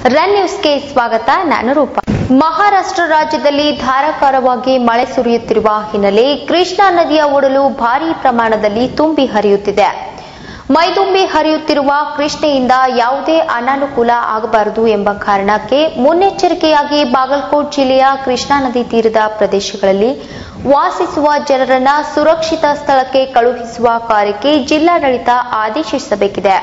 Run ನ್ಯೂಸ್ಗೆ ಸ್ವಾಗತ ನಾನು ರೂಪ ಮಹಾರಾಷ್ಟ್ರ ರಾಜ್ಯದಲ್ಲಿ ಧಾರಾಕಾರವಾಗಿ ಮಳೆ ಸುರಿಯುತ್ತಿರುವ ಹಿನ್ನೆಲೆ ಕೃಷ್ಣಾ ನದಿಯ ಒಡಲು ಭಾರೀ ಪ್ರಮಾಣದಲ್ಲಿ ತುಂಬಿ ಹರಿಯುತ್ತಿದೆ ಮೈದುಂಬಿ ಹರಿಯುತ್ತಿರುವ ಕೃಷ್ಣೆಯಿಂದ ಯಾವುದೇ ಅನಾನುಕೂಲ ಆಗಬಾರದು ಎಂಬ ಕಾರಣಕ್ಕೆ ಮುನ್ನೆಚ್ಚರಿಕೆಯಾಗಿ ಬಾಗಲಕೋಟ್ ಜಿಲ್ಲೆಯ ಕೃಷ್ಣಾ ನದಿ ತೀರದ ಪ್ರದೇಶಗಳಲ್ಲಿ ವಾಸಿಸುವ ಜನರನ್ನ ಸುರಕ್ಷಿತ ಸ್ಥಳಕ್ಕೆ ಕಳುಹಿಸುವ ಕಾರ್ಯಕ್ಕೆ ಜಿಲ್ಲಾಡಳಿತ ಆದೇಶಿಸಬೇಕಿದೆ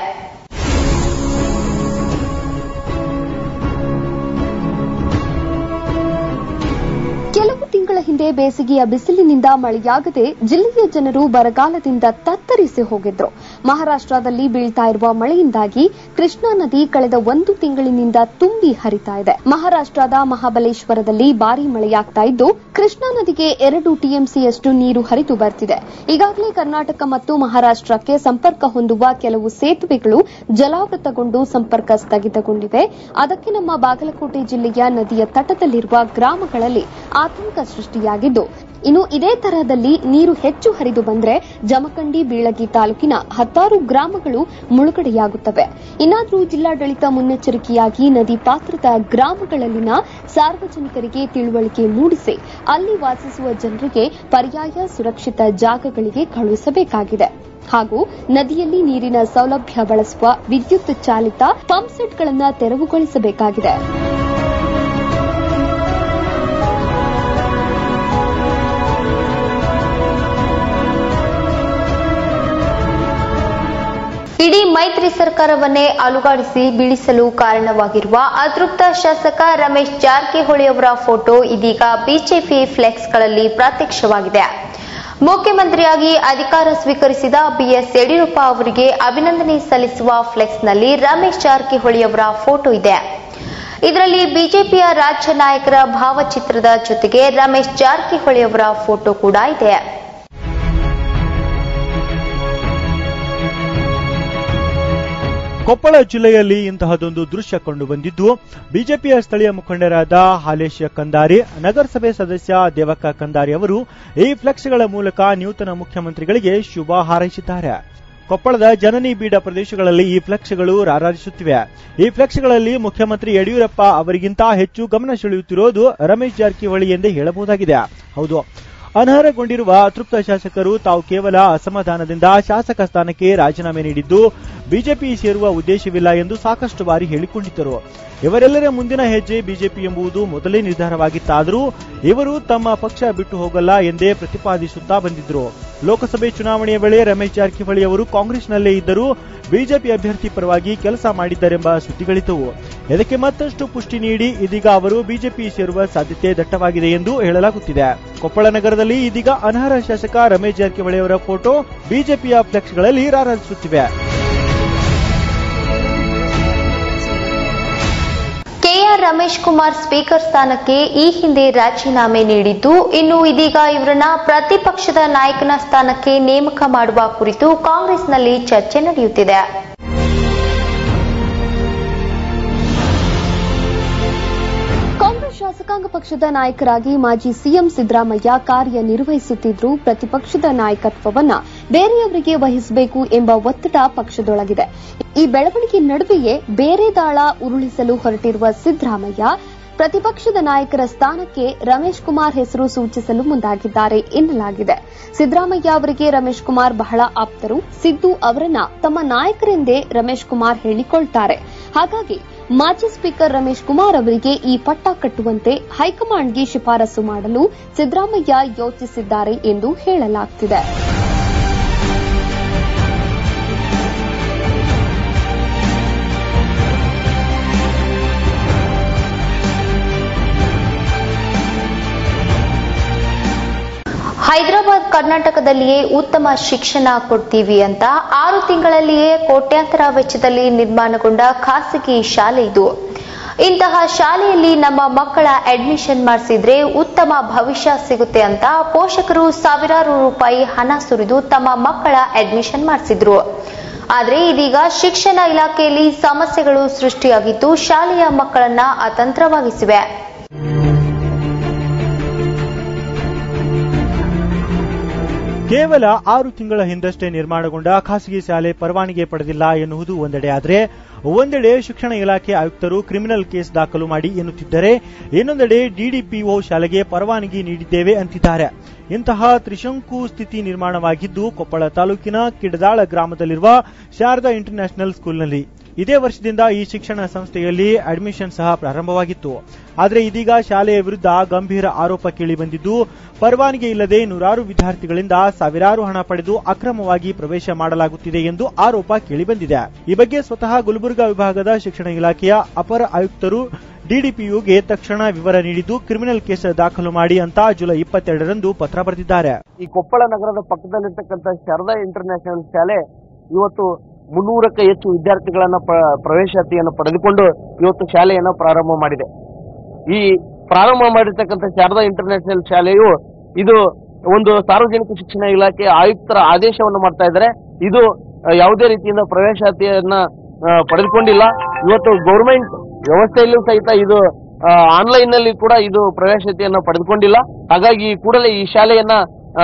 ಕೆಲವು ತಿಂಗಳ ಹಿಂದೆ ಬೇಸಿಗೆಯ ಬಿಸಿಲಿನಿಂದ ಮಳೆಯಾಗದೆ ಜಿಲ್ಲೆಯ ಜನರು ಬರಗಾಲದಿಂದ ತತ್ತರಿಸಿ ಹೋಗಿದ್ರು ಮಹಾರಾಷ್ಟ್ರದಲ್ಲಿ ಬೀಳ್ತಾ ಇರುವ ಮಳೆಯಿಂದಾಗಿ ಕೃಷ್ಣಾ ನದಿ ಕಳೆದ ಒಂದು ತಿಂಗಳಿನಿಂದ ತುಂಬಿ ಹರಿತಾ ಇದೆ ಮಹಾರಾಷ್ಟ್ರದ ಮಹಾಬಲೇಶ್ವರದಲ್ಲಿ ಭಾರೀ ಮಳೆಯಾಗ್ತಾ ಇದ್ದು ಕೃಷ್ಣಾ ನದಿಗೆ ಎರಡು ಟಿಎಂಸಿಯಷ್ಟು ನೀರು ಹರಿದು ಬರ್ತಿದೆ ಈಗಾಗಲೇ ಕರ್ನಾಟಕ ಮತ್ತು ಮಹಾರಾಷ್ಟ್ರಕ್ಕೆ ಸಂಪರ್ಕ ಹೊಂದುವ ಕೆಲವು ಸೇತುವೆಗಳು ಜಲಾವೃತಗೊಂಡು ಸಂಪರ್ಕ ಸ್ಥಗಿತಗೊಂಡಿವೆ ಅದಕ್ಕೆ ನಮ್ಮ ಬಾಗಲಕೋಟೆ ಜಿಲ್ಲೆಯ ನದಿಯ ತಟದಲ್ಲಿರುವ ಗ್ರಾಮಗಳಲ್ಲಿ ಆತಂಕ ಸೃಷ್ಟಿಯಾಗಿದ್ದು ಇನ್ನು ಇದೇ ತರಹದಲ್ಲಿ ನೀರು ಹೆಚ್ಚು ಹರಿದು ಬಂದ್ರೆ ಜಮಖಂಡಿ ಬೀಳಗಿ ತಾಲೂಕಿನ ಹತ್ತಾರು ಗ್ರಾಮಗಳು ಮುಳುಗಡೆಯಾಗುತ್ತವೆ ಇನ್ನಾದರೂ ಜಿಲ್ಲಾಡಳಿತ ಮುನ್ನೆಚ್ಚರಿಕೆಯಾಗಿ ನದಿ ಪಾತ್ರದ ಗ್ರಾಮಗಳಲ್ಲಿನ ಸಾರ್ವಜನಿಕರಿಗೆ ತಿಳುವಳಿಕೆ ಮೂಡಿಸಿ ಅಲ್ಲಿ ವಾಸಿಸುವ ಜನರಿಗೆ ಪರ್ಯಾಯ ಸುರಕ್ಷಿತ ಜಾಗಗಳಿಗೆ ಕಳುಹಿಸಬೇಕಾಗಿದೆ ಹಾಗೂ ನದಿಯಲ್ಲಿ ನೀರಿನ ಸೌಲಭ್ಯ ಬಳಸುವ ವಿದ್ಯುತ್ ಚಾಲಿತ ಪಂಪ್ ಸೆಟ್ಗಳನ್ನು ತೆರವುಗೊಳಿಸಬೇಕಾಗಿದೆ ಇಡೀ ಮೈತ್ರಿ ಸರ್ಕಾರವನ್ನೇ ಅಲುಗಾಡಿಸಿ ಬೀಳಿಸಲು ಕಾರಣವಾಗಿರುವ ಅತೃಪ್ತ ಶಾಸಕ ರಮೇಶ್ ಜಾರಕಿಹೊಳಿ ಅವರ ಫೋಟೋ ಇದೀಗ ಬಿಜೆಪಿ ಫ್ಲೆಕ್ಸ್ಗಳಲ್ಲಿ ಪ್ರತ್ಯಕ್ಷವಾಗಿದೆ ಮುಖ್ಯಮಂತ್ರಿಯಾಗಿ ಅಧಿಕಾರ ಸ್ವೀಕರಿಸಿದ ಬಿಎಸ್ ಯಡಿಯೂರಪ್ಪ ಅವರಿಗೆ ಅಭಿನಂದನೆ ಸಲ್ಲಿಸುವ ಫ್ಲೆಕ್ಸ್ನಲ್ಲಿ ರಮೇಶ್ ಜಾರಕಿಹೊಳಿ ಅವರ ಫೋಟೋ ಇದೆ ಇದರಲ್ಲಿ ಬಿಜೆಪಿಯ ರಾಜ್ಯ ನಾಯಕರ ಭಾವಚಿತ್ರದ ಜೊತೆಗೆ ರಮೇಶ್ ಜಾರಕಿಹೊಳಿ ಅವರ ಫೋಟೋ ಕೂಡ ಇದೆ ಕೊಪ್ಪಳ ಜಿಲ್ಲೆಯಲ್ಲಿ ಇಂತಹದೊಂದು ದೃಶ್ಯ ಕಂಡು ಬಂದಿದ್ದು ಬಿಜೆಪಿಯ ಸ್ಥಳೀಯ ಮುಖಂಡರಾದ ಹಾಲೇಶ ಕಂದಾರಿ ನಗರಸಭೆ ಸದಸ್ಯ ದೇವಕ್ಕ ಕಂದಾರಿ ಅವರು ಈ ಫ್ಲೆಕ್ಸ್ಗಳ ಮೂಲಕ ನೂತನ ಮುಖ್ಯಮಂತ್ರಿಗಳಿಗೆ ಶುಭ ಹಾರೈಸಿದ್ದಾರೆ ಕೊಪ್ಪಳದ ಜನನಿ ಬೀಡ ಪ್ರದೇಶಗಳಲ್ಲಿ ಈ ಫ್ಲೆಕ್ಸ್ಗಳು ರಾರಾಜಿಸುತ್ತಿವೆ ಈ ಫ್ಲೆಕ್ಸ್ಗಳಲ್ಲಿ ಮುಖ್ಯಮಂತ್ರಿ ಯಡಿಯೂರಪ್ಪ ಅವರಿಗಿಂತ ಹೆಚ್ಚು ಗಮನ ಸೆಳೆಯುತ್ತಿರುವುದು ರಮೇಶ್ ಜಾರಕಿಹೊಳಿ ಎಂದೇ ಹೇಳಬಹುದಾಗಿದೆ ಹೌದು ಅನರ್ಹಗೊಂಡಿರುವ ಅತೃಪ್ತ ಶಾಸಕರು ತಾವು ಕೇವಲ ಅಸಮಾಧಾನದಿಂದ ಶಾಸಕ ಸ್ಥಾನಕ್ಕೆ ರಾಜೀನಾಮೆ ನೀಡಿದ್ದು ಬಿಜೆಪಿ ಸೇರುವ ಉದ್ದೇಶವಿಲ್ಲ ಎಂದು ಸಾಕಷ್ಟು ಬಾರಿ ಹೇಳಿಕೊಂಡಿದ್ದರು ಇವರೆಲ್ಲರ ಮುಂದಿನ ಹೆಜ್ಜೆ ಬಿಜೆಪಿ ಎಂಬುದು ಮೊದಲೇ ನಿರ್ಧಾರವಾಗಿತ್ತಾದರೂ ಇವರು ತಮ್ಮ ಪಕ್ಷ ಬಿಟ್ಟು ಹೋಗಲ್ಲ ಎಂದೇ ಪ್ರತಿಪಾದಿಸುತ್ತಾ ಬಂದಿದ್ರು ಲೋಕಸಭೆ ಚುನಾವಣೆಯ ವೇಳೆ ರಮೇಶ್ ಜಾರಕಿಹೊಳಿ ಅವರು ಕಾಂಗ್ರೆಸ್ನಲ್ಲೇ ಇದ್ದರೂ ಬಿಜೆಪಿ ಅಭ್ಯರ್ಥಿ ಪರವಾಗಿ ಕೆಲಸ ಮಾಡಿದ್ದರೆಂಬ ಸುದ್ದಿಗಳಿದ್ದವು ಇದಕ್ಕೆ ಮತ್ತಷ್ಟು ಪುಷ್ಟಿ ನೀಡಿ ಇದೀಗ ಅವರು ಬಿಜೆಪಿ ಸೇರುವ ಸಾಧ್ಯತೆ ದಟ್ಟವಾಗಿದೆ ಎಂದು ಹೇಳಲಾಗುತ್ತಿದೆ ಕೊಪ್ಪಳ ನಗರದಲ್ಲಿ ಇದೀಗ ಅನರ್ಹ ಶಾಸಕ ರಮೇಶ್ ಜಾರಕಿಹೊಳಿ ಅವರ ಫೋಟೋ ಬಿಜೆಪಿಯ ಫ್ಲೆಕ್ಸ್ಗಳಲ್ಲಿ ರಾರಾಜಿಸುತ್ತಿವೆ ಕೆಆರ್ ರಮೇಶ್ ಕುಮಾರ್ ಸ್ಪೀಕರ್ ಸ್ಥಾನಕ್ಕೆ ಈ ಹಿಂದೆ ರಾಜೀನಾಮೆ ನೀಡಿದ್ದು ಇನ್ನು ಇದೀಗ ಇವರನ್ನ ಪ್ರತಿಪಕ್ಷದ ನಾಯಕನ ಸ್ಥಾನಕ್ಕೆ ನೇಮಕ ಮಾಡುವ ಕುರಿತು ಕಾಂಗ್ರೆಸ್ನಲ್ಲಿ ಚರ್ಚೆ ನಡೆಯುತ್ತಿದೆ ಕಾಂಗ್ರೆಸ್ ಶಾಸಕಾಂಗ ಪಕ್ಷದ ನಾಯಕರಾಗಿ ಮಾಜಿ ಸಿಎಂ ಸಿದ್ದರಾಮಯ್ಯ ಕಾರ್ಯನಿರ್ವಹಿಸುತ್ತಿದ್ದರೂ ಪ್ರತಿಪಕ್ಷದ ನಾಯಕತ್ವವನ್ನ ಬೇರೆಯವರಿಗೆ ವಹಿಸಬೇಕು ಎಂಬ ಒತ್ತಡ ಪಕ್ಷದೊಳಗಿದೆ ಈ ಬೆಳವಣಿಗೆ ನಡುವೆಯೇ ಬೇರೆ ದಾಳ ಉರುಳಿಸಲು ಹೊರಟಿರುವ ಸಿದ್ದರಾಮಯ್ಯ ಪ್ರತಿಪಕ್ಷದ ನಾಯಕರ ಸ್ಥಾನಕ್ಕೆ ರಮೇಶ್ ಕುಮಾರ್ ಹೆಸರು ಸೂಚಿಸಲು ಮುಂದಾಗಿದ್ದಾರೆ ಎನ್ನಲಾಗಿದೆ ಸಿದ್ದರಾಮಯ್ಯ ಅವರಿಗೆ ರಮೇಶ್ ಕುಮಾರ್ ಬಹಳ ಆಪ್ತರು ಸಿದ್ದು ಅವರನ್ನ ತಮ್ಮ ನಾಯಕರೆಂದೇ ರಮೇಶ್ ಕುಮಾರ್ ಹೇಳಿಕೊಳ್ತಾರೆ ಹಾಗಾಗಿ ಮಾಜಿ ಸ್ಪೀಕರ್ ರಮೇಶ್ ಕುಮಾರ್ ಅವರಿಗೆ ಈ ಪಟ್ಟ ಕಟ್ಟುವಂತೆ ಹೈಕಮಾಂಡ್ಗೆ ಶಿಫಾರಸು ಮಾಡಲು ಸಿದ್ದರಾಮಯ್ಯ ಯೋಚಿಸಿದ್ದಾರೆ ಎಂದು ಹೇಳಲಾಗ್ತಿದೆ ಹೈದರಾಬಾದ್ ಕರ್ನಾಟಕದಲ್ಲಿಯೇ ಉತ್ತಮ ಶಿಕ್ಷಣ ಕೊಡ್ತೀವಿ ಅಂತ ಆರು ತಿಂಗಳಲ್ಲಿಯೇ ಕೋಟ್ಯಾಂತರ ವೆಚ್ಚದಲ್ಲಿ ನಿರ್ಮಾಣಗೊಂಡ ಖಾಸಗಿ ಶಾಲೆ ಇದು ಇಂತಹ ಶಾಲೆಯಲ್ಲಿ ನಮ್ಮ ಮಕ್ಕಳ ಅಡ್ಮಿಷನ್ ಮಾಡಿಸಿದ್ರೆ ಉತ್ತಮ ಭವಿಷ್ಯ ಸಿಗುತ್ತೆ ಅಂತ ಪೋಷಕರು ಸಾವಿರಾರು ರೂಪಾಯಿ ಹಣ ಸುರಿದು ತಮ್ಮ ಮಕ್ಕಳ ಅಡ್ಮಿಷನ್ ಮಾಡಿಸಿದ್ರು ಆದರೆ ಇದೀಗ ಶಿಕ್ಷಣ ಇಲಾಖೆಯಲ್ಲಿ ಸಮಸ್ಯೆಗಳು ಸೃಷ್ಟಿಯಾಗಿದ್ದು ಶಾಲೆಯ ಮಕ್ಕಳನ್ನ ಅತಂತ್ರವಾಗಿಸಿವೆ ಕೇವಲ ಆರು ತಿಂಗಳ ಹಿಂದಷ್ಟೇ ನಿರ್ಮಾಣಗೊಂಡ ಖಾಸಗಿ ಶಾಲೆ ಪರವಾನಗಿ ಪಡೆದಿಲ್ಲ ಎನ್ನುವುದು ಒಂದೆಡೆ ಆದರೆ ಒಂದೆಡೆ ಶಿಕ್ಷಣ ಇಲಾಖೆ ಆಯುಕ್ತರು ಕ್ರಿಮಿನಲ್ ಕೇಸ್ ದಾಖಲು ಮಾಡಿ ಎನ್ನುತ್ತಿದ್ದರೆ ಇನ್ನೊಂದೆಡೆ ಡಿಡಿಪಿಒ ಶಾಲೆಗೆ ಪರವಾನಗಿ ನೀಡಿದ್ದೇವೆ ಅಂತಿದ್ದಾರೆ ಇಂತಹ ತ್ರಿಶಂಕು ಸ್ಥಿತಿ ನಿರ್ಮಾಣವಾಗಿದ್ದು ಕೊಪ್ಪಳ ತಾಲೂಕಿನ ಕಿಡದಾಳ ಗ್ರಾಮದಲ್ಲಿರುವ ಶಾರದಾ ಇಂಟರ್ನ್ಯಾಷನಲ್ ಸ್ಕೂಲ್ನಲ್ಲಿ ಇದೇ ವರ್ಷದಿಂದ ಈ ಶಿಕ್ಷಣ ಸಂಸ್ಥೆಯಲ್ಲಿ ಅಡ್ಮಿಷನ್ ಸಹ ಪ್ರಾರಂಭವಾಗಿತ್ತು ಆದರೆ ಇದೀಗ ಶಾಲೆಯ ವಿರುದ್ಧ ಗಂಭೀರ ಆರೋಪ ಕೇಳಿಬಂದಿದ್ದು ಪರವಾನಗಿ ಇಲ್ಲದೆ ನೂರಾರು ವಿದ್ಯಾರ್ಥಿಗಳಿಂದ ಸಾವಿರಾರು ಹಣ ಪಡೆದು ಅಕ್ರಮವಾಗಿ ಪ್ರವೇಶ ಮಾಡಲಾಗುತ್ತಿದೆ ಎಂದು ಆರೋಪ ಕೇಳಿಬಂದಿದೆ ಈ ಬಗ್ಗೆ ಸ್ವತಃ ಗುಲ್ಬರ್ಗಾ ವಿಭಾಗದ ಶಿಕ್ಷಣ ಇಲಾಖೆಯ ಅಪರ ಆಯುಕ್ತರು ಡಿಡಿಪಿಯುಗೆ ತಕ್ಷಣ ವಿವರ ನೀಡಿದ್ದು ಕ್ರಿಮಿನಲ್ ಕೇಸ್ ದಾಖಲು ಮಾಡಿ ಅಂತ ಜುಲೈ ಇಪ್ಪತ್ತೆರಡರಂದು ಪತ್ರ ಬರೆದಿದ್ದಾರೆ ಈ ಕೊಪ್ಪಳ ನಗರದ ಪಕ್ಕದಲ್ಲಿರ್ತಕ್ಕಂಥ ಶಾರದಾ ಇಂಟರ್ನ್ಯಾಷನಲ್ ಶಾಲೆ ಇವತ್ತು ಮುನ್ನೂರಕ್ಕೆ ಹೆಚ್ಚು ವಿದ್ಯಾರ್ಥಿಗಳನ್ನ ಪ- ಪ್ರವೇಶಾತಿಯನ್ನು ಪಡೆದುಕೊಂಡು ಇವತ್ತು ಶಾಲೆಯನ್ನ ಪ್ರಾರಂಭ ಮಾಡಿದೆ ಈ ಪ್ರಾರಂಭ ಮಾಡಿರ್ತಕ್ಕಂಥ ಶಾರದಾ ಇಂಟರ್ನ್ಯಾಷನಲ್ ಶಾಲೆಯು ಇದು ಒಂದು ಸಾರ್ವಜನಿಕ ಶಿಕ್ಷಣ ಇಲಾಖೆ ಆಯುಕ್ತರ ಆದೇಶವನ್ನು ಮಾಡ್ತಾ ಇದ್ದಾರೆ ಇದು ಆ, ಯಾವುದೇ ರೀತಿಯಿಂದ ಪ್ರವೇಶಾತಿಯನ್ನ ಆ, ಪಡೆದುಕೊಂಡಿಲ್ಲ ಇವತ್ತು ಗೌರ್ಮೆಂಟ್ ವ್ಯವಸ್ಥೆಯಲ್ಲೂ ಸಹಿತ ಇದು ಆನ್ಲೈನ್ ನಲ್ಲಿ ಕೂಡ ಇದು ಪ್ರವೇಶತೆಯನ್ನ ಪಡೆದುಕೊಂಡಿಲ್ಲ ಹಾಗಾಗಿ ಕೂಡಲೇ ಈ ಶಾಲೆಯನ್ನ ಆ,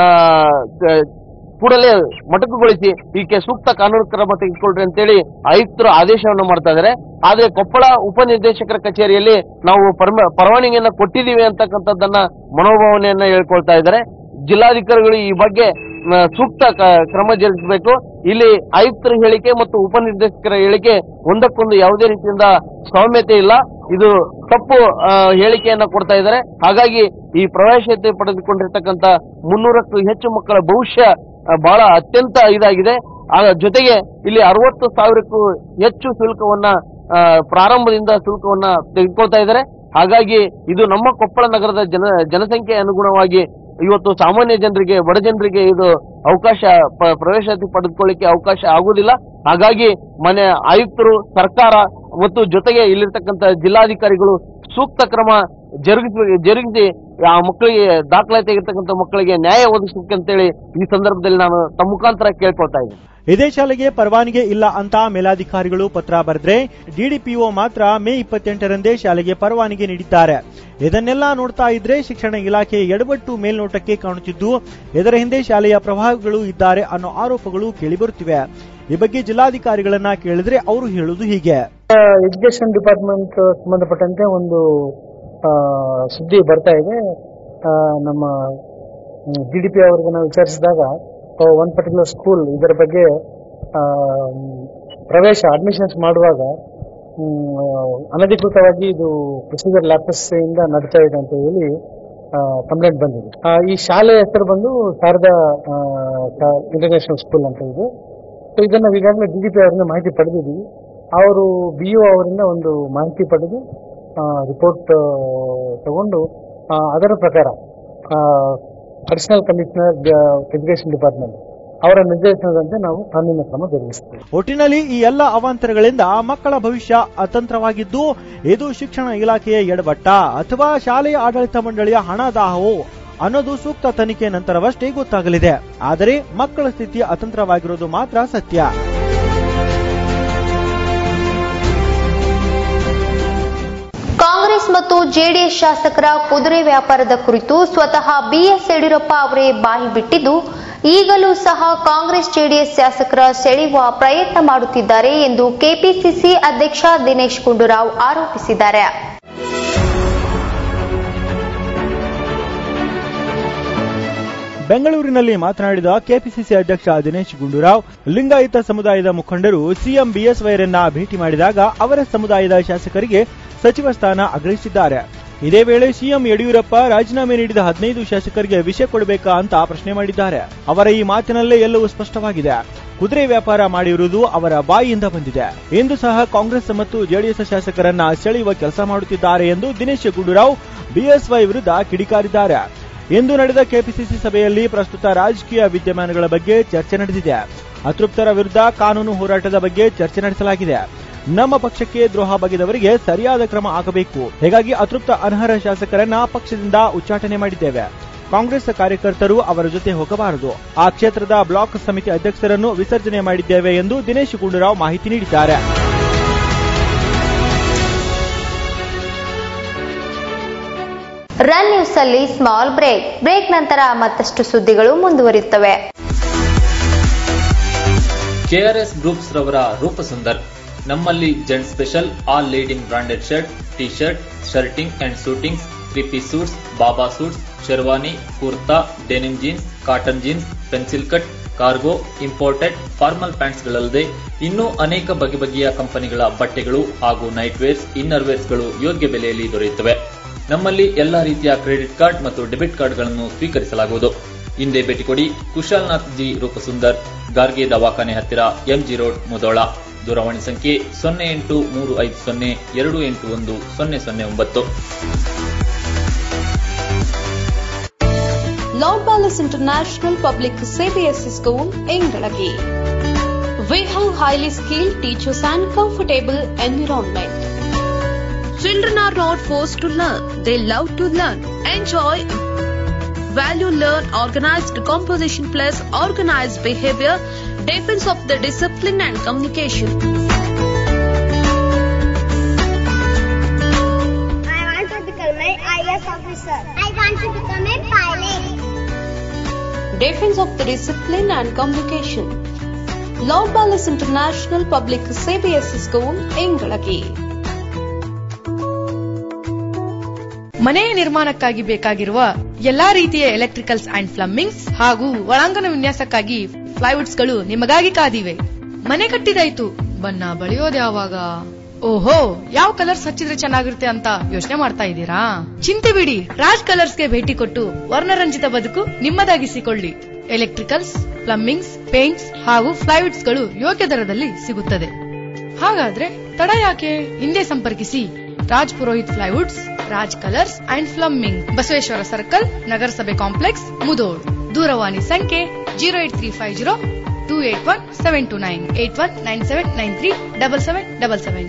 ಕ- ಕೂಡಲೇ ಮೊಟಕುಗೊಳಿಸಿ ಈಕೆ ಸೂಕ್ತ ಕಾನೂನು ಕ್ರಮ ತೆಗೆದುಕೊಳ್ಳ್ರಿ ಅಂತೇಳಿ ಆಯುಕ್ತರು ಆದೇಶವನ್ನು ಮಾಡ್ತಾ ಇದ್ದಾರೆ ಆದ್ರೆ ಕೊಪ್ಪಳ ಉಪನಿರ್ದೇಶಕರ ಕಚೇರಿಯಲ್ಲಿ ನಾವು ಪರ್ಮ ಪರವಾನಗಿಯನ್ನ ಕೊಟ್ಟಿದ್ದೀವಿ ಅಂತಕ್ಕಂಥದ್ದನ್ನ ಮನೋಭಾವನೆಯನ್ನ ಹೇಳ್ಕೊಳ್ತಾ ಇದ್ದಾರೆ ಜಿಲ್ಲಾಧಿಕಾರಿಗಳು ಈ ಬಗ್ಗೆ ಮ, ಸೂಕ್ತ ಕ- ಕ್ರಮ ಜರುಗಿಸಬೇಕು ಇಲ್ಲಿ ಆಯುಕ್ತರ ಹೇಳಿಕೆ ಮತ್ತು ಉಪನಿರ್ದೇಶಕರ ಹೇಳಿಕೆ ಒಂದಕ್ಕೊಂದು ಯಾವುದೇ ರೀತಿಯಿಂದ ಸೌಮ್ಯತೆ ಇಲ್ಲ ಇದು ತಪ್ಪು ಆ, ಹೇಳಿಕೆಯನ್ನ ಕೊಡ್ತಾ ಇದ್ದಾರೆ ಹಾಗಾಗಿ ಈ ಪ್ರವೇಶತೆ ಪಡೆದುಕೊಂಡಿರ್ತಕ್ಕಂಥ ಮುನ್ನೂರಕ್ಕೂ ಹೆಚ್ಚು ಮಕ್ಕಳ ಭವಿಷ್ಯ ಆ, ಬಹಳ ಅತ್ಯಂತ ಇದಾಗಿದೆ ಆ ಜೊತೆಗೆ ಇಲ್ಲಿ ಅರವತ್ತು ಸಾವಿರಕ್ಕೂ ಹೆಚ್ಚು ಶುಲ್ಕವನ್ನ ಆ, ಪ್ರಾರಂಭದಿಂದ ಶುಲ್ಕವನ್ನ ತೆಗೆದುಕೊಳ್ತಾ ಇದ್ದಾರೆ ಹಾಗಾಗಿ ಇದು ನಮ್ಮ ಕೊಪ್ಪಳ ನಗರದ ಜನ ಜನಸಂಖ್ಯೆ ಅನುಗುಣವಾಗಿ ಇವತ್ತು ಸಾಮಾನ್ಯ ಜನರಿಗೆ ಬಡ ಜನರಿಗೆ ಇದು ಅವಕಾಶ ಪ- ಪ್ರವೇಶಾತಿ ಪಡೆದುಕೊಳ್ಳಿಕ್ಕೆ ಅವಕಾಶ ಆಗುವುದಿಲ್ಲ ಹಾಗಾಗಿ ಮನೆ ಆಯುಕ್ತರು ಸರ್ಕಾರ ಮತ್ತು ಜೊತೆಗೆ ಇಲ್ಲಿರ್ತಕ್ಕಂಥ ಜಿಲ್ಲಾಧಿಕಾರಿಗಳು ಸೂಕ್ತ ಕ್ರಮ ಜರುಗಿಸಿ ಜರುಗಿಸಿ ಆ ಮಕ್ಕಳಿಗೆ ದಾಖಲಾತಿ ಆಗಿರ್ತಕ್ಕಂಥ ಮಕ್ಕಳಿಗೆ ನ್ಯಾಯ ಒದಗಿಸಬೇಕಂತೇಳಿ ಈ ಸಂದರ್ಭದಲ್ಲಿ ನಾನು ತಮ್ಮ ಮುಖಾಂತರ ಕೇಳ್ಕೊಳ್ತಾ ಇದ್ದೀನಿ ಇದೇ ಶಾಲೆಗೆ ಪರವಾನಗಿ ಇಲ್ಲ ಅಂತ ಮೇಲಾಧಿಕಾರಿಗಳು ಪತ್ರ ಬರೆದ್ರೆ ಡಿಡಿಪಿಒ ಮಾತ್ರ ಮೇ ಇಪ್ಪತ್ತೆಂಟರಂದೇ ಶಾಲೆಗೆ ಪರವಾನಗಿ ನೀಡಿದ್ದಾರೆ ಇದನ್ನೆಲ್ಲ ನೋಡ್ತಾ ಇದ್ರೆ ಶಿಕ್ಷಣ ಇಲಾಖೆ ಎಡವಟ್ಟು ಮೇಲ್ನೋಟಕ್ಕೆ ಕಾಣುತ್ತಿದ್ದು ಇದರ ಹಿಂದೆ ಶಾಲೆಯ ಪ್ರಭಾವಿಗಳು ಇದ್ದಾರೆ ಅನ್ನೋ ಆರೋಪಗಳು ಕೇಳಿಬರುತ್ತಿವೆ ಈ ಬಗ್ಗೆ ಜಿಲ್ಲಾಧಿಕಾರಿಗಳನ್ನ ಕೇಳಿದ್ರೆ ಅವರು ಹೇಳುವುದು ಹೀಗೆ ಎಜುಕೇಶನ್ ಡಿಪಾರ್ಟ್ಮೆಂಟ್ ಸಂಬಂಧಪಟ್ಟಂತೆ ಒಂದು ಆ, ಸುದ್ದಿ ಬರ್ತಾ ಇದೆ ಆ, ನಮ್ಮ ಡಿ ಡಿ ಪಿ ಅವರಿಗೆ ನಾವು ವಿಚಾರಿಸಿದಾಗ ಒನ್ ಪರ್ಟಿಕ್ಯುಲರ್ ಸ್ಕೂಲ್ ಇದರ ಬಗ್ಗೆ ಆ, ಮ್, ಪ್ರವೇಶ ಅಡ್ಮಿಷನ್ಸ್ ಮಾಡುವಾಗ ಮ್, ಅನಧಿಕೃತವಾಗಿ ಇದು ಪ್ರೊಸೀಜರ್ ಲ್ಯಾಪ್ಸಸ್ ಇಂದ ನಡೀತಾ ಇದೆ ಅಂತ ಹೇಳಿ ಕಂಪ್ಲೇಂಟ್ ಬಂದಿದೆ ಆ, ಈ ಶಾಲೆ ಹೆಸರು ಬಂದು ಶಾರದಾ ಇಂಟರ್ನ್ಯಾಷನಲ್ ಸ್ಕೂಲ್ ಅಂತ ಇದೆ ಸೊ ಇದನ್ನ ನಾವು ಈಗಾಗಲೇ ಡಿ ಡಿ ಪಿ ಅವರಿಂದ ಮಾಹಿತಿ ಪಡೆದಿದ್ದೀವಿ ಅವರು ಬಿ ಒ ಅವರಿಂದ ಒಂದು ಮಾಹಿತಿ ಪಡೆದು ರಿಪೋರ್ಟ್ ತಗೊಂಡು ಆ, ಅದರ ಪ್ರಕಾರ ಅಡಿಷನಲ್ ಕಮಿಷನರ್ ಎಜುಕೇಶನ್ ಡಿಪಾರ್ಟ್ಮೆಂಟ್ ಅವರ ನಿರ್ದೇಶನದಂತೆ ನಾವು ಕಾನೂನಿನ ಕ್ರಮ ಜರುಗಿಸ್ತೇವೆ ಒಟ್ಟಿನಲ್ಲಿ ಈ ಎಲ್ಲ ಅವಾಂತರಗಳಿಂದ ಮಕ್ಕಳ ಭವಿಷ್ಯ ಅತಂತ್ರವಾಗಿದ್ದು ಇದು ಶಿಕ್ಷಣ ಇಲಾಖೆಯ ಎಡವಟ್ಟ ಅಥವಾ ಶಾಲೆಯ ಆಡಳಿತ ಮಂಡಳಿಯ ಹಣದಾಹವೋ ಅನ್ನೋದು ಸೂಕ್ತ ತನಿಖೆ ನಂತರವಷ್ಟೇ ಗೊತ್ತಾಗಲಿದೆ ಆದರೆ ಮಕ್ಕಳ ಸ್ಥಿತಿ ಅತಂತ್ರವಾಗಿರೋದು ಮಾತ್ರ ಸತ್ಯ ಕಾಂಗ್ರೆಸ್ ಮತ್ತು ಜೆಡಿಎಸ್ ಶಾಸಕರ ಕುದುರೆ ವ್ಯಾಪಾರದ ಕುರಿತು ಸ್ವತಃ ಬಿಎಸ್ ಯಡಿಯೂರಪ್ಪ ಅವರೇ ಬಾಯಿ ಬಿಟ್ಟಿದ್ದು ಈಗಲೂ ಸಹ ಕಾಂಗ್ರೆಸ್ ಜೆಡಿಎಸ್ ಶಾಸಕರ ಸೆಳೆಯುವ ಪ್ರಯತ್ನ ಮಾಡುತ್ತಿದ್ದಾರೆ ಎಂದು ಕೆಪಿಸಿಸಿ ಅಧ್ಯಕ್ಷ ದಿನೇಶ್ ಗುಂಡೂರಾವ್ ಆರೋಪಿಸಿದ್ದಾರೆ ಬೆಂಗಳೂರಿನಲ್ಲಿ ಮಾತನಾಡಿದ ಕೆಪಿಸಿಸಿ ಅಧ್ಯಕ್ಷ ದಿನೇಶ್ ಗುಂಡೂರಾವ್ ಲಿಂಗಾಯತ ಸಮುದಾಯದ ಮುಖಂಡರು ಸಿಎಂ ಬಿಎಸ್ವೈರನ್ನ ಭೇಟಿ ಮಾಡಿದಾಗ ಅವರ ಸಮುದಾಯದ ಶಾಸಕರಿಗೆ ಸಚಿವ ಸ್ಥಾನ ಆಗ್ರಹಿಸಿದ್ದಾರೆ ಇದೇ ವೇಳೆ ಸಿಎಂ ಯಡಿಯೂರಪ್ಪ ರಾಜೀನಾಮೆ ನೀಡಿದ ಹದಿನೈದು ಶಾಸಕರಿಗೆ ವಿಷಯ ಕೊಡಬೇಕಾ ಅಂತ ಪ್ರಶ್ನೆ ಮಾಡಿದ್ದಾರೆ ಅವರ ಈ ಮಾತಿನಲ್ಲೇ ಎಲ್ಲವೂ ಸ್ಪಷ್ಟವಾಗಿದೆ ಕುದುರೆ ವ್ಯಾಪಾರ ಮಾಡಿರುವುದು ಅವರ ಬಾಯಿಯಿಂದ ಬಂದಿದೆ ಇಂದು ಸಹ ಕಾಂಗ್ರೆಸ್ ಮತ್ತು ಜೆಡಿಎಸ್ ಶಾಸಕರನ್ನ ಸೆಳೆಯುವ ಕೆಲಸ ಮಾಡುತ್ತಿದ್ದಾರೆ ಎಂದು ದಿನೇಶ್ ಗುಂಡೂರಾವ್ ಬಿಎಸ್ವೈ ವಿರುದ್ಧ ಕಿಡಿಕಾರಿದ್ದಾರೆ ಇಂದು ನಡೆದ ಕೆಪಿಸಿಸಿ ಸಭೆಯಲ್ಲಿ ಪ್ರಸ್ತುತ ರಾಜಕೀಯ ವಿದ್ಯಮಾನಗಳ ಬಗ್ಗೆ ಚರ್ಚೆ ನಡೆದಿದೆ ಅತೃಪ್ತರ ವಿರುದ್ಧ ಕಾನೂನು ಹೋರಾಟದ ಬಗ್ಗೆ ಚರ್ಚೆ ನಡೆಸಲಾಗಿದೆ ನಮ್ಮ ಪಕ್ಷಕ್ಕೆ ದ್ರೋಹ ಬಗೆದವರಿಗೆ ಸರಿಯಾದ ಕ್ರಮ ಆಗಬೇಕು ಹೀಗಾಗಿ ಅತೃಪ್ತ ಅನರ್ಹ ಶಾಸಕರನ್ನ ಪಕ್ಷದಿಂದ ಉಚ್ಚಾಟನೆ ಮಾಡಿದ್ದೇವೆ ಕಾಂಗ್ರೆಸ್ ಕಾರ್ಯಕರ್ತರು ಅವರ ಜೊತೆ ಹೋಗಬಾರದು ಆ ಕ್ಷೇತ್ರದ ಬ್ಲಾಕ್ ಸಮಿತಿ ಅಧ್ಯಕ್ಷರನ್ನು ವಿಸರ್ಜನೆ ಮಾಡಿದ್ದೇವೆ ಎಂದು ದಿನೇಶ್ ಗುಂಡೂರಾವ್ ಮಾಹಿತಿ ನೀಡಿದ್ದಾರೆ ರನ್ ನ್ಯೂಸ್ ಅಲ್ಲಿ ಸ್ಮಾಲ್ ಬ್ರೇಕ್ ಬ್ರೇಕ್ ನಂತರ ಮತ್ತಷ್ಟು ಸುದ್ದಿಗಳು ಮುಂದುವರಿಯುತ್ತವೆ ಕೆಆರ್ಎಸ್ ಗ್ರೂಪ್ಸ್ ರವರ ರೂಪಸುಂದರ್ ನಮ್ಮಲ್ಲಿ gent special all leading branded shirt T shirt shirting and suitings three piece suits baba suits sherwani kurta denim jeans cotton jeans pencil cut cargo imported formal ಪ್ಯಾಂಟ್ಸ್ಗಳಲ್ಲದೆ ಇನ್ನೂ ಅನೇಕ ಬಗೆ ಬಗೆಯ ಕಂಪನಿಗಳ ಬಟ್ಟೆಗಳು ಹಾಗೂ ನೈಟ್ ವೇರ್ಸ್ ಇನ್ನರ್ ವೇರ್ಸ್ಗಳು ಯೋಗ್ಯ ಬೆಲೆಯಲ್ಲಿ ದೊರೆಯುತ್ತವೆ ನಮ್ಮಲ್ಲಿ ಎಲ್ಲಾ ರೀತಿಯ ಕ್ರೆಡಿಟ್ ಕಾರ್ಡ್ ಮತ್ತು ಡೆಬಿಟ್ ಕಾರ್ಡ್ಗಳನ್ನು ಸ್ವೀಕರಿಸಲಾಗುವುದು ಹಿಂದೆ ಭೇಟಿ ಕೊಡಿ ಕುಶಾಲ್ನಾಥ್ ಜಿ ರೂಪಸುಂದರ್ ಗಾರ್ಗೆ ದವಾಖಾನೆ ಹತ್ತಿರ ಎಂಜಿ ರೋಡ್ ಮುದೋಳ ದೂರವಾಣಿ ಸಂಖ್ಯೆ ಸೊನ್ನೆ ಎಂಟು ಮೂರು ಐದು ಸೊನ್ನೆ ಎರಡು ಎಂಟು ಒಂದು ಸೊನ್ನೆ ಸೊನ್ನೆ ಒಂಬತ್ತು Lord Palace International Public CBSE School, Engalagi. We have highly skilled teachers and comfortable environment. Children are not forced to learn. They love to learn. Enjoy. Value learn organized composition plus organized behavior, defense of the discipline and communication. I want to become an IAS officer. I want to become a pilot. Defense of the discipline and communication. Lord Palace International Public CBSE School, Engalagi. ಮನೆಯ ನಿರ್ಮಾಣಕ್ಕಾಗಿ ಬೇಕಾಗಿರುವ ಎಲ್ಲಾ ರೀತಿಯ electricals and ಪ್ಲಂಬಿಂಗ್ಸ್ ಹಾಗೂ ಒಳಾಂಗಣ ವಿನ್ಯಾಸಕ್ಕಾಗಿ plywoods ಗಳು ನಿಮಗಾಗಿ ಕಾದಿವೆ ಮನೆ ಕಟ್ಟಿದಾಯ್ತು ಬಣ್ಣ ಬಳಿಯೋದು ಯಾವಾಗ ಓಹೋ ಯಾವ ಕಲರ್ಸ್ ಹಚ್ಚಿದ್ರೆ ಚೆನ್ನಾಗಿರುತ್ತೆ ಅಂತ ಯೋಚನೆ ಮಾಡ್ತಾ ಇದ್ದೀರಾ ಚಿಂತೆ ಬಿಡಿ ರಾಜ್ ಕಲರ್ಸ್ಗೆ ಭೇಟಿ ಕೊಟ್ಟು ವರ್ಣರಂಜಿತ ಬದುಕು ನಿಮ್ಮದಾಗಿಸಿಕೊಳ್ಳಿ ಎಲೆಕ್ಟ್ರಿಕಲ್ಸ್ ಪ್ಲಂಬಿಂಗ್ಸ್ ಪೇಂಟ್ಸ್ ಹಾಗೂ ಪ್ಲೈವುಡ್ಸ್ ಗಳು ಯೋಗ್ಯ ದರದಲ್ಲಿ ಸಿಗುತ್ತದೆ ಹಾಗಾದ್ರೆ ತಡ ಯಾಕೆ ಹಿಂದೆ ಸಂಪರ್ಕಿಸಿ Raj Purohit plywoods Raj colours and plumbing Basaveshwara circle ನಗರಸಭೆ ಕಾಂಪ್ಲೆಕ್ಸ್ ಮುದೋಳ್ ದೂರವಾಣಿ ಸಂಖ್ಯೆ zero eight three five zero two eight one seven two nine eight one nine seven nine three double seven double seven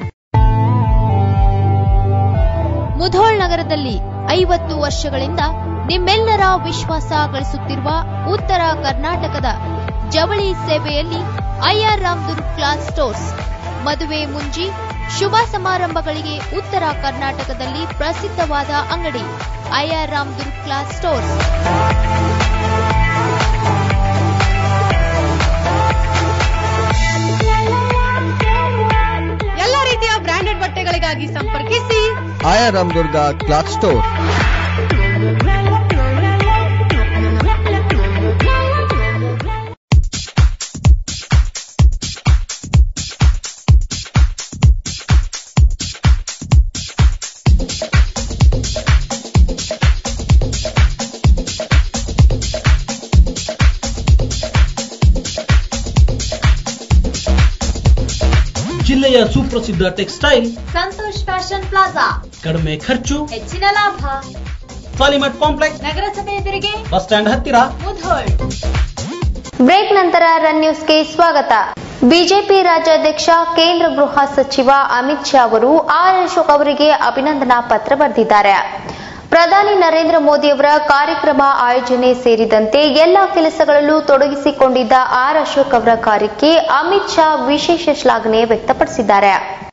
Mudhol ನಗರದಲ್ಲಿ ಐವತ್ತು ವರ್ಷಗಳಿಂದ ನಿಮ್ಮೆಲ್ಲರ ವಿಶ್ವಾಸ ಗಳಿಸುತ್ತಿರುವ ಉತ್ತರ ಕರ್ನಾಟಕದ ಜವಳಿ ಸೇವೆಯಲ್ಲಿ ಐಆರ್ ರಾಮದುರ್ಗ್ ಕ್ಲಾಸ್ ಸ್ಟೋರ್ಸ್ ಮದುವೆ ಮುಂಜಿ ಶುಭ ಸಮಾರಂಭಗಳಿಗೆ ಉತ್ತರ ಕರ್ನಾಟಕದಲ್ಲಿ ಪ್ರಸಿದ್ಧವಾದ ಅಂಗಡಿ ಐಆರ್ ರಾಮದುರ್ಗ್ ಕ್ಲಾಸ್ ಸ್ಟೋರ್ಸ್ ಎಲ್ಲ ರೀತಿಯ ಬ್ರಾಂಡೆಡ್ ಬಟ್ಟೆಗಳಿಗಾಗಿ ಸಂಪರ್ಕಿಸಿ ಆಯಾ ರಾಮದುರ್ಗ ಕ್ಲಾತ್ ಸ್ಟೋರ್ ಜಿಲ್ಲೆಯ ಸುಪ್ರಸಿದ್ಧ ಟೆಕ್ಸ್ಟೈಲ್ ಸಂತೋಷ್ ಫ್ಯಾಷನ್ ಪ್ಲಾಜಾ ಕಡಿಮೆ ಖರ್ಚು ಹೆಚ್ಚಿನ ಲಾಭ ಸಾಲಿಮಟ್ ಕಾಂಪ್ಲೆಕ್ಸ್ ನಗರಸಭೆ ಎದುರಿಗೆ ಬಸ್ ಸ್ಟ್ಯಾಂಡ್ ಹತ್ತಿರ ಮುಧೋಳ್ ಬ್ರೇಕ್ ನಂತರ ರನ್ ನ್ಯೂಸ್ಗೆ ಸ್ವಾಗತ ಬಿಜೆಪಿ ರಾಜ್ಯಾಧ್ಯಕ್ಷ ಕೇಂದ್ರ ಗೃಹ ಸಚಿವ ಅಮಿತ್ ಶಾ ಅವರು ಆರ್ ಅಶೋಕ್ ಅವರಿಗೆ ಅಭಿನಂದನಾ ಪತ್ರ ಬರೆದಿದ್ದಾರೆ ಪ್ರಧಾನಿ ನರೇಂದ್ರ ಮೋದಿಯವರ ಕಾರ್ಯಕ್ರಮ ಆಯೋಜನೆ ಸೇರಿದಂತೆ ಎಲ್ಲ ಕೆಲಸಗಳಲ್ಲೂ ತೊಡಗಿಸಿಕೊಂಡಿದ್ದ ಆರ್ ಅಶೋಕ್ ಅವರ ಕಾರ್ಯಕ್ಕೆ ಅಮಿತ್ ಶಾ ವಿಶೇಷ ಶ್ಲಾಘನೆ ವ್ಯಕ್ತಪಡಿಸಿದ್ದಾರೆ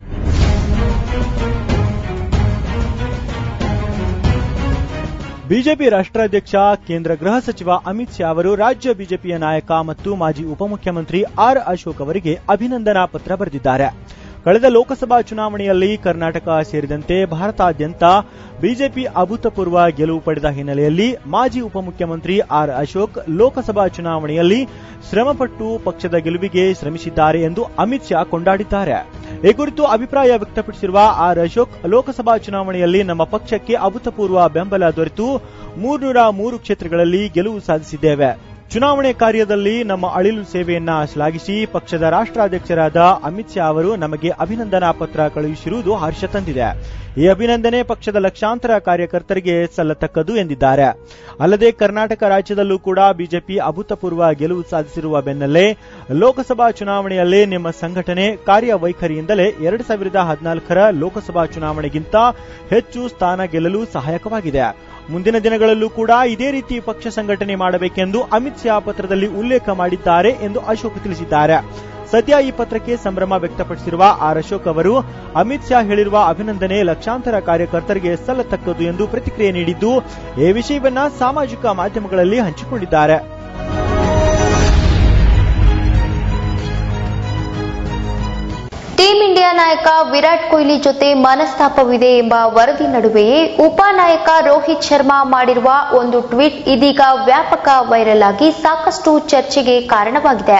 ಬಿಜೆಪಿ ರಾಷ್ಟ್ರಾಧ್ಯಕ್ಷ ಕೇಂದ್ರ ಗೃಹ ಸಚಿವ ಅಮಿತ್ ಶಾ ಅವರು ರಾಜ್ಯ ಬಿಜೆಪಿಯ ನಾಯಕ ಮತ್ತು ಮಾಜಿ ಉಪಮುಖ್ಯಮಂತ್ರಿ ಆರ್ ಅಶೋಕ್ ಅವರಿಗೆ ಅಭಿನಂದನಾ ಪತ್ರ ಬರೆದಿದ್ದಾರೆ ಕಳೆದ ಲೋಕಸಭಾ ಚುನಾವಣೆಯಲ್ಲಿ ಕರ್ನಾಟಕ ಸೇರಿದಂತೆ ಭಾರತಾದ್ಯಂತ ಬಿಜೆಪಿ ಅಭೂತಪೂರ್ವ ಗೆಲುವು ಪಡೆದ ಹಿನ್ನೆಲೆಯಲ್ಲಿ ಮಾಜಿ ಉಪಮುಖ್ಯಮಂತ್ರಿ ಆರ್ ಅಶೋಕ್ ಲೋಕಸಭಾ ಚುನಾವಣೆಯಲ್ಲಿ ಶ್ರಮಪಟ್ಟು ಪಕ್ಷದ ಗೆಲುವಿಗೆ ಶ್ರಮಿಸಿದ್ದಾರೆ ಎಂದು ಅಮಿತ್ ಶಾ ಕೊಂಡಾಡಿದ್ದಾರೆ ಈ ಕುರಿತು ಅಭಿಪ್ರಾಯ ವ್ಯಕ್ತಪಡಿಸಿರುವ ಆರ್ ಅಶೋಕ್ ಲೋಕಸಭಾ ಚುನಾವಣೆಯಲ್ಲಿ ನಮ್ಮ ಪಕ್ಷಕ್ಕೆ ಅಭೂತಪೂರ್ವ ಬೆಂಬಲ ದೊರೆತು ಮೂರ್ನೂರ ಮೂರು ಕ್ಷೇತ್ರಗಳಲ್ಲಿ ಗೆಲುವು ಸಾಧಿಸಿದ್ದೇವೆ ಚುನಾವಣೆ ಕಾರ್ಯದಲ್ಲಿ ನಮ್ಮ ಅಳಿಲು ಸೇವೆಯನ್ನ ಶ್ಲಾಘಿಸಿ ಪಕ್ಷದ ರಾಷ್ಟ್ರಾಧ್ಯಕ್ಷರಾದ ಅಮಿತ್ ಶಾ ಅವರು ನಮಗೆ ಅಭಿನಂದನಾ ಪತ್ರ ಕಳುಹಿಸಿರುವುದು ಹರ್ಷ ತಂದಿದೆ ಈ ಅಭಿನಂದನೆ ಪಕ್ಷದ ಲಕ್ಷಾಂತರ ಕಾರ್ಯಕರ್ತರಿಗೆ ಸಲ್ಲತಕ್ಕದ್ದು ಎಂದಿದ್ದಾರೆ ಅಲ್ಲದೆ ಕರ್ನಾಟಕ ರಾಜ್ಯದಲ್ಲೂ ಕೂಡ ಬಿಜೆಪಿ ಅಭೂತಪೂರ್ವ ಗೆಲುವು ಸಾಧಿಸಿರುವ ಬೆನ್ನಲ್ಲೇ ಲೋಕಸಭಾ ಚುನಾವಣೆಯಲ್ಲಿ ನಿಮ್ಮ ಸಂಘಟನೆ ಕಾರ್ಯವೈಖರಿಯಿಂದಲೇ ಎರಡು ಸಾವಿರದ ಹದಿನಾಲ್ಕರ ಲೋಕಸಭಾ ಚುನಾವಣೆಗಿಂತ ಹೆಚ್ಚು ಸ್ಥಾನ ಗೆಲ್ಲಲು ಸಹಾಯಕವಾಗಿದೆ ಮುಂದಿನ ದಿನಗಳಲ್ಲೂ ಕೂಡ ಇದೇ ರೀತಿ ಪಕ್ಷ ಸಂಘಟನೆ ಮಾಡಬೇಕೆಂದು ಅಮಿತ್ ಶಾ ಪತ್ರದಲ್ಲಿ ಉಲ್ಲೇಖ ಮಾಡಿದ್ದಾರೆ ಎಂದು ಅಶೋಕ್ ತಿಳಿಸಿದ್ದಾರೆ ಸದ್ಯ ಈ ಪತ್ರಕ್ಕೆ ಸಂಭ್ರಮ ವ್ಯಕ್ತಪಡಿಸಿರುವ ಆರ್ ಅಶೋಕ್ ಅವರು ಅಮಿತ್ ಶಾ ಹೇಳಿರುವ ಅಭಿನಂದನೆ ಲಕ್ಷಾಂತರ ಕಾರ್ಯಕರ್ತರಿಗೆ ಸಲ್ಲತಕ್ಕದು ಎಂದು ಪ್ರತಿಕ್ರಿಯೆ ನೀಡಿದ್ದು ಈ ವಿಷಯವನ್ನ ಸಾಮಾಜಿಕ ಮಾಧ್ಯಮಗಳಲ್ಲಿ ಹಂಚಿಕೊಂಡಿದ್ದಾರೆ ಟೀಂ ಇಂಡಿಯಾ ನಾಯಕ ವಿರಾಟ್ ಕೊಹ್ಲಿ ಜೊತೆ ಮನಸ್ತಾಪವಿದೆ ಎಂಬ ವರದಿ ನಡುವೆಯೇ ಉಪನಾಯಕ ರೋಹಿತ್ ಶರ್ಮಾ ಮಾಡಿರುವ ಒಂದು ಟ್ವೀಟ್ ಇದೀಗ ವ್ಯಾಪಕ ವೈರಲ್ ಆಗಿ ಸಾಕಷ್ಟು ಚರ್ಚೆಗೆ ಕಾರಣವಾಗಿದೆ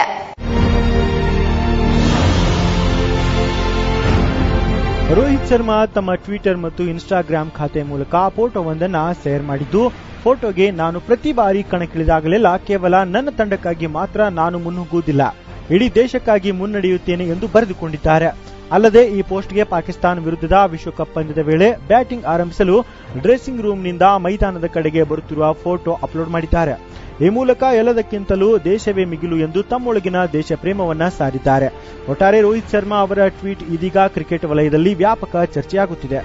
ರೋಹಿತ್ ಶರ್ಮಾ ತಮ್ಮ ಟ್ವಿಟರ್ ಮತ್ತು ಇನ್ಸ್ಟಾಗ್ರಾಂ ಖಾತೆ ಮೂಲಕ ಫೋಟೋವೊಂದನ್ನ ಶೇರ್ ಮಾಡಿದ್ದು ಫೋಟೋಗೆ ನಾನು ಪ್ರತಿ ಬಾರಿ ಕಣಕ್ಕಿಳಿದಾಗಲೆಲ್ಲ ಕೇವಲ ನನ್ನ ತಂಡಕ್ಕಾಗಿ ಮಾತ್ರ ನಾನು ಮುನ್ನುಗ್ಗುವುದಿಲ್ಲ ಇಡೀ ದೇಶಕ್ಕಾಗಿ ಮುನ್ನಡೆಯುತ್ತೇನೆ ಎಂದು ಬರೆದುಕೊಂಡಿದ್ದಾರೆ ಅಲ್ಲದೆ ಈ ಪೋಸ್ಟ್ಗೆ ಪಾಕಿಸ್ತಾನ ವಿರುದ್ಧದ ವಿಶ್ವಕಪ್ ಪಂದ್ಯದ ವೇಳೆ ಬ್ಯಾಟಿಂಗ್ ಆರಂಭಿಸಲು ಡ್ರೆಸ್ಸಿಂಗ್ ರೂಮ್ನಿಂದ ಮೈದಾನದ ಕಡೆಗೆ ಬರುತ್ತಿರುವ ಫೋಟೋ ಅಪ್ಲೋಡ್ ಮಾಡಿದ್ದಾರೆ ಈ ಮೂಲಕ ಎಲ್ಲದಕ್ಕಿಂತಲೂ ದೇಶವೇ ಮಿಗಿಲು ಎಂದು ತಮ್ಮೊಳಗಿನ ದೇಶ ಪ್ರೇಮವನ್ನ ಸಾರಿದ್ದಾರೆ ಒಟ್ಟಾರೆ ರೋಹಿತ್ ಶರ್ಮಾ ಅವರ ಟ್ವೀಟ್ ಇದೀಗ ಕ್ರಿಕೆಟ್ ವಲಯದಲ್ಲಿ ವ್ಯಾಪಕ ಚರ್ಚೆಯಾಗುತ್ತಿದೆ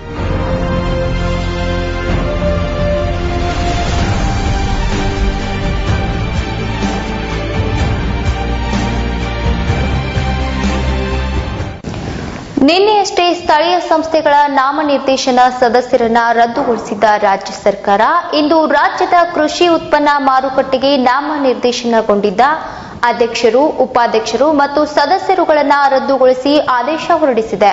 ನಿನ್ನೆಯಷ್ಟೇ ಸ್ಥಳೀಯ ಸಂಸ್ಥೆಗಳ ನಾಮನಿರ್ದೇಶನ ಸದಸ್ಯರನ್ನ ರದ್ದುಗೊಳಿಸಿದ್ದ ರಾಜ್ಯ ಸರ್ಕಾರ ಇಂದು ರಾಜ್ಯದ ಕೃಷಿ ಉತ್ಪನ್ನ ಮಾರುಕಟ್ಟೆಗೆ ನಾಮನಿರ್ದೇಶನಗೊಂಡಿದ್ದ ಅಧ್ಯಕ್ಷರು ಉಪಾಧ್ಯಕ್ಷರು ಮತ್ತು ಸದಸ್ಯರುಗಳನ್ನ ರದ್ದುಗೊಳಿಸಿ ಆದೇಶ ಹೊರಡಿಸಿದೆ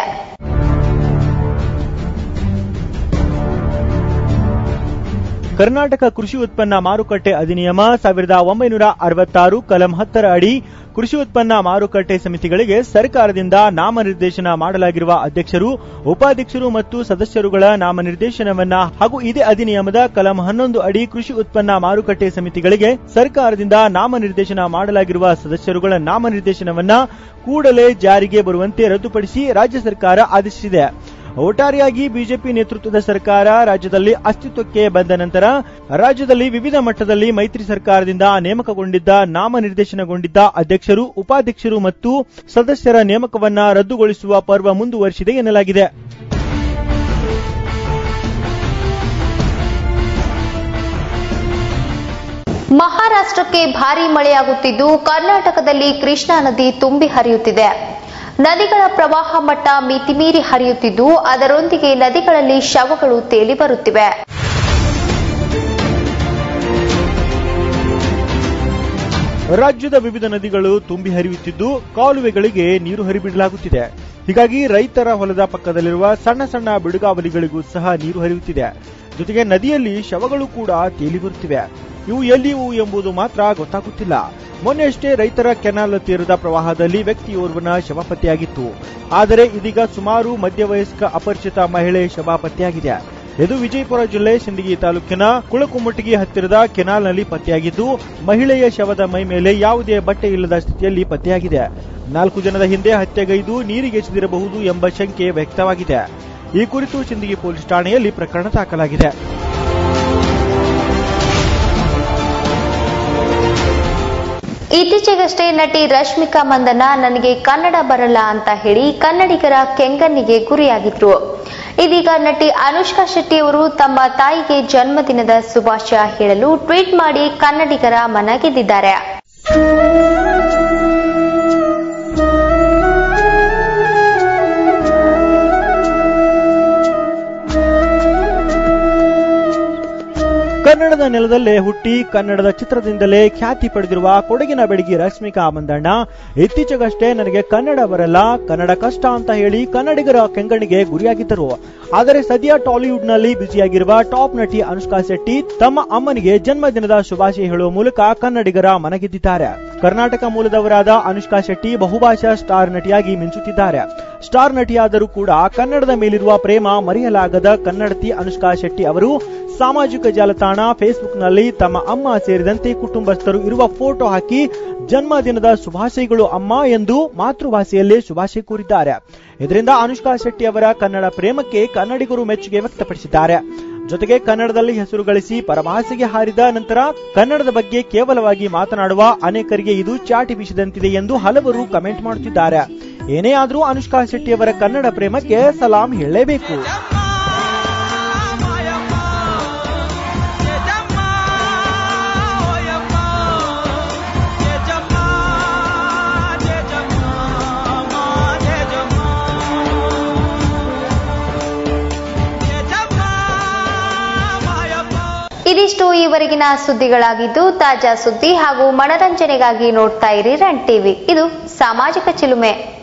ಕರ್ನಾಟಕ ಕೃಷಿ ಉತ್ಪನ್ನ ಮಾರುಕಟ್ಟೆ ಅಧಿನಿಯಮ ಸಾವಿರದ ಒಂಬೈನೂರ ಅರವತ್ತಾರು ಕಲಂ ಹತ್ತರ ಅಡಿ ಕೃಷಿ ಉತ್ಪನ್ನ ಮಾರುಕಟ್ಟೆ ಸಮಿತಿಗಳಿಗೆ ಸರ್ಕಾರದಿಂದ ನಾಮನಿರ್ದೇಶನ ಮಾಡಲಾಗಿರುವ ಅಧ್ಯಕ್ಷರು ಉಪಾಧ್ಯಕ್ಷರು ಮತ್ತು ಸದಸ್ಯರುಗಳ ನಾಮನಿರ್ದೇಶನವನ್ನ ಹಾಗೂ ಇದೇ ಅಧಿನಿಯಮದ ಕಲಂ ಹನ್ನೊಂದು ಅಡಿ ಕೃಷಿ ಉತ್ಪನ್ನ ಮಾರುಕಟ್ಟೆ ಸಮಿತಿಗಳಿಗೆ ಸರ್ಕಾರದಿಂದ ನಾಮನಿರ್ದೇಶನ ಮಾಡಲಾಗಿರುವ ಸದಸ್ಯರುಗಳ ನಾಮನಿರ್ದೇಶನವನ್ನ ಕೂಡಲೇ ಜಾರಿಗೆ ಬರುವಂತೆ ರದ್ದುಪಡಿಸಿ ರಾಜ್ಯ ಸರ್ಕಾರ ಆದೇಶಿಸಿದೆ ಒಟ್ಟಾರೆಯಾಗಿ ಬಿಜೆಪಿ ನೇತೃತ್ವದ ಸರ್ಕಾರ ರಾಜ್ಯದಲ್ಲಿ ಅಸ್ತಿತ್ವಕ್ಕೆ ಬಂದ ನಂತರ ರಾಜ್ಯದಲ್ಲಿ ವಿವಿಧ ಮಟ್ಟದಲ್ಲಿ ಮೈತ್ರಿ ಸರ್ಕಾರದಿಂದ ನೇಮಕಗೊಂಡಿದ್ದ ನಾಮನಿರ್ದೇಶನಗೊಂಡಿದ್ದ ಅಧ್ಯಕ್ಷರು ಉಪಾಧ್ಯಕ್ಷರು ಮತ್ತು ಸದಸ್ಯರ ನೇಮಕವನ್ನ ರದ್ದುಗೊಳಿಸುವ ಪರ್ವ ಮುಂದುವರಿಸಿದೆ ಎನ್ನಲಾಗಿದೆ ಮಹಾರಾಷ್ಟ್ರಕ್ಕೆ ಭಾರೀ ಮಳೆಯಾಗುತ್ತಿದ್ದು ಕರ್ನಾಟಕದಲ್ಲಿ ಕೃಷ್ಣಾ ನದಿ ತುಂಬಿ ಹರಿಯುತ್ತಿದೆ ನದಿಗಳ ಪ್ರವಾಹ ಮಟ್ಟ ಮಿತಿಮೀರಿ ಹರಿಯುತ್ತಿದ್ದು ಅದರೊಂದಿಗೆ ನದಿಗಳಲ್ಲಿ ಶವಗಳು ತೇಲಿ ಬರುತ್ತಿವೆ ರಾಜ್ಯದ ವಿವಿಧ ನದಿಗಳು ತುಂಬಿ ಹರಿಯುತ್ತಿದ್ದು ಕಾಲುವೆಗಳಿಗೆ ನೀರು ಹರಿಬಿಡಲಾಗುತ್ತಿದೆ ಹೀಗಾಗಿ ರೈತರ ಹೊಲದ ಪಕ್ಕದಲ್ಲಿರುವ ಸಣ್ಣ ಸಣ್ಣ ಬಿಡುಗಾವಲಿಗಳಿಗೂ ಸಹ ನೀರು ಹರಿಯುತ್ತಿದೆ ಜೊತೆಗೆ ನದಿಯಲ್ಲಿ ಶವಗಳು ಕೂಡ ತೇಲಿ ಬರುತ್ತಿವೆ ಇವು ಎಲ್ಲಿವು ಎಂಬುದು ಮಾತ್ರ ಗೊತ್ತಾಗುತ್ತಿಲ್ಲ ಮೊನ್ನೆಯಷ್ಟೇ ರೈತರ ಕೆನಾಲ್ ತೀರದ ಪ್ರವಾಹದಲ್ಲಿ ವ್ಯಕ್ತಿಯೋರ್ವನ ಶವ ಪತ್ತೆಯಾಗಿತ್ತು ಆದರೆ ಇದೀಗ ಸುಮಾರು ಮಧ್ಯವಯಸ್ಕ ಅಪರಿಚಿತ ಮಹಿಳೆ ಶವ ಪತ್ತೆಯಾಗಿದೆ ಇದು ವಿಜಯಪುರ ಜಿಲ್ಲೆ ಸಿಂದಗಿ ತಾಲೂಕಿನ ಕುಳಕುಮುಟಗಿ ಹತ್ತಿರದ ಕೆನಾಲ್ನಲ್ಲಿ ಪತ್ತೆಯಾಗಿದ್ದು ಮಹಿಳೆಯ ಶವದ ಮೈ ಮೇಲೆ ಯಾವುದೇ ಬಟ್ಟೆ ಇಲ್ಲದ ಸ್ಥಿತಿಯಲ್ಲಿ ಪತ್ತೆಯಾಗಿದೆ ನಾಲ್ಕು ಜನದ ಹಿಂದೆ ಹತ್ಯೆಗೈದು ನೀರಿಗೆಸೆದಿರಬಹುದು ಎಂಬ ಶಂಕೆ ವ್ಯಕ್ತವಾಗಿದೆ ಈ ಕುರಿತು ಸಿಂದಗಿ ಪೊಲೀಸ್ ಠಾಣೆಯಲ್ಲಿ ಪ್ರಕರಣ ದಾಖಲಾಗಿದೆ ಇತ್ತೀಚೆಗಷ್ಟೇ ನಟಿ ರಶ್ಮಿಕಾ ಮಂದನ ನನಗೆ ಕನ್ನಡ ಬರಲ್ಲ ಅಂತ ಹೇಳಿ ಕನ್ನಡಿಗರ ಕೆಂಗಣ್ಣಿಗೆ ಗುರಿಯಾಗಿದ್ರು ಇದೀಗ ನಟಿ ಅನುಷ್ಕಾ ಶೆಟ್ಟಿ ಅವರು ತಮ್ಮ ತಾಯಿಗೆ ಜನ್ಮದಿನದ ಶುಭಾಶಯ ಹೇಳಲು ಟ್ವೀಟ್ ಮಾಡಿ ಕನ್ನಡಿಗರ ಮನ ಗೆದ್ದಿದ್ದಾರೆ ಕನ್ನಡದ ನೆಲದಲ್ಲೇ ಹುಟ್ಟಿ ಕನ್ನಡದ ಚಿತ್ರದಿಂದಲೇ ಖ್ಯಾತಿ ಪಡೆದಿರುವ ಕೊಡಗಿನ ಬೆಡಗಿ ರಶ್ಮಿಕಾ ಮಂದಣ್ಣ ಇತ್ತೀಚೆಗಷ್ಟೇ ನನಗೆ ಕನ್ನಡ ಬರಲ್ಲ ಕನ್ನಡ ಕಷ್ಟ ಅಂತ ಹೇಳಿ ಕನ್ನಡಿಗರ ಕೆಂಗಣ್ಣಿಗೆ ಗುರಿಯಾಗಿದ್ದರು ಆದರೆ ಸದ್ಯ ಟಾಲಿವುಡ್ನಲ್ಲಿ ಬ್ಯುಸಿಯಾಗಿರುವ ಟಾಪ್ ನಟಿ ಅನುಷ್ಕಾ ಶೆಟ್ಟಿ ತಮ್ಮ ಅಮ್ಮನಿಗೆ ಜನ್ಮದಿನದ ಶುಭಾಶಯ ಹೇಳುವ ಮೂಲಕ ಕನ್ನಡಿಗರ ಮನಗೆದ್ದಿದ್ದಾರೆ ಕರ್ನಾಟಕ ಮೂಲದವರಾದ ಅನುಷ್ಕಾ ಶೆಟ್ಟಿ ಬಹುಭಾಷಾ ಸ್ಟಾರ್ ನಟಿಯಾಗಿ ಮಿಂಚುತ್ತಿದ್ದಾರೆ ಸ್ಟಾರ್ ನಟಿಯಾದರೂ ಕೂಡ ಕನ್ನಡದ ಮೇಲಿರುವ ಪ್ರೇಮ ಮರೆಯಲಾಗದ ಕನ್ನಡತಿ ಅನುಷ್ಕಾ ಶೆಟ್ಟಿ ಅವರು ಸಾಮಾಜಿಕ ಜಾಲತಾಣ ಫೇಸ್ಬುಕ್ನಲ್ಲಿ ತಮ್ಮ ಅಮ್ಮ ಸೇರಿದಂತೆ ಕುಟುಂಬಸ್ಥರು ಇರುವ ಫೋಟೋ ಹಾಕಿ ಜನ್ಮದಿನದ ಶುಭಾಶಯಗಳು ಅಮ್ಮ ಎಂದು ಮಾತೃಭಾಷೆಯಲ್ಲೇ ಶುಭಾಶಯ ಕೋರಿದ್ದಾರೆ ಇದರಿಂದ ಅನುಷ್ಕಾ ಶೆಟ್ಟಿ ಅವರ ಕನ್ನಡ ಪ್ರೇಮಕ್ಕೆ ಕನ್ನಡಿಗರು ಮೆಚ್ಚುಗೆ ವ್ಯಕ್ತಪಡಿಸಿದ್ದಾರೆ ಜೊತೆಗೆ ಕನ್ನಡದಲ್ಲಿ ಹೆಸರು ಗಳಿಸಿ ಪರಭಾಷೆಗೆ ಹಾರಿದ ನಂತರ ಕನ್ನಡದ ಬಗ್ಗೆ ಕೇವಲವಾಗಿ ಮಾತನಾಡುವ ಅನೇಕರಿಗೆ ಇದು ಚಾಟಿ ಬೀಸಿದಂತಿದೆ ಎಂದು ಹಲವರು ಕಮೆಂಟ್ ಮಾಡುತ್ತಿದ್ದಾರೆ ಏನೇ ಆದರೂ ಅನುಷ್ಕಾ ಶೆಟ್ಟಿ ಅವರ ಕನ್ನಡ ಪ್ರೇಮಕ್ಕೆ ಸಲಾಂ ಹೇಳಲೇಬೇಕು ಈವರೆಗಿನ ಸುದ್ದಿಗಳಾಗಿದ್ದು ತಾಜಾ ಸುದ್ದಿ ಹಾಗೂ ಮನರಂಜನೆಗಾಗಿ ನೋಡ್ತಾ ಇರಿ ರನ್ ಟಿವಿ ಇದು ಸಾಮಾಜಿಕ ಚಿಲುಮೆ